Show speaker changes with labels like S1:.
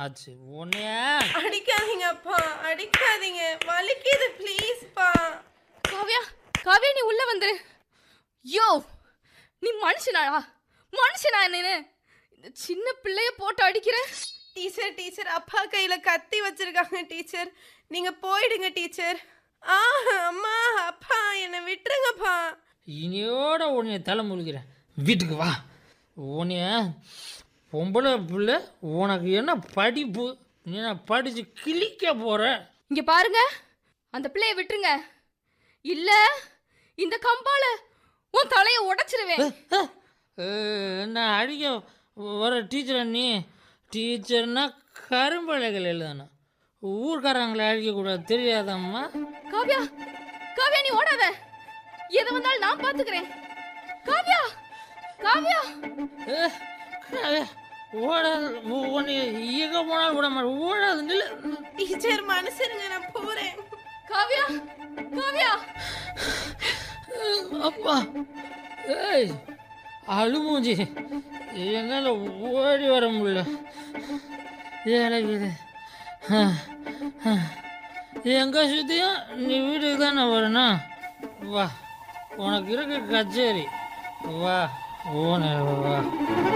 S1: ஆச்சு உன்னைய
S2: அடிக்காதீங்க அப்பா அடிக்காதீங்க வலிக்குது ப்ளீஸ்ப்பா
S3: காவ்யா காவ்யா நீ உள்ள வந்துரு யோ நீ மனுஷனாடா மனுஷனா நீனு இந்த சின்ன பிள்ளைய போட்டு அடிக்கிற
S2: டீச்சர் டீச்சர் அப்பா கையில கத்தி வச்சிருக்காங்க டீச்சர் நீங்க போயிடுங்க டீச்சர் ஆ அம்மா அப்பா என்னை விட்டுருங்கப்பா
S1: இனியோட உன்னைய தலை முழுகிறேன் வீட்டுக்கு வா உன்னைய பொம்பளை பிள்ளை உனக்கு என்ன படிப்பு நீ நான் படித்து கிழிக்க போகிற
S3: இங்க பாருங்க அந்த பிள்ளைய விட்டுருங்க இல்ல இந்த கம்பால உன் தலைய உடைச்சிருவேன்
S1: என்ன அடிக்க வர டீச்சரை நீ டீச்சர்னா கரும்பலைகள் எழுதணும் ஊர்க்காரங்களை அடிக்கக்கூடாது தெரியாதம்மா
S3: காவ்யா காவ்யா நீ ஓடாத எது வந்தாலும் நான் பாத்துக்கிறேன் காவ்யா காவ்யா
S1: ஏ, காவ்யா, ஓடாது உ- உன்னை எங்கே போனாலும் விட மாட்டேன் ஓடாது நில்லு
S2: டீச்சர் மனசுருங்க நான் போறேன்
S3: காவ்யா காவ்யா
S1: அப்பா ஏய் அழுமூஞ்சி என்னால் ஓடி வர முடியல எனக்கு இது எங்கே சுற்றியும் நீ வீட்டுக்கு தானே வரணும் வா உனக்கு இருக்க கச்சேரி வா ஓன வா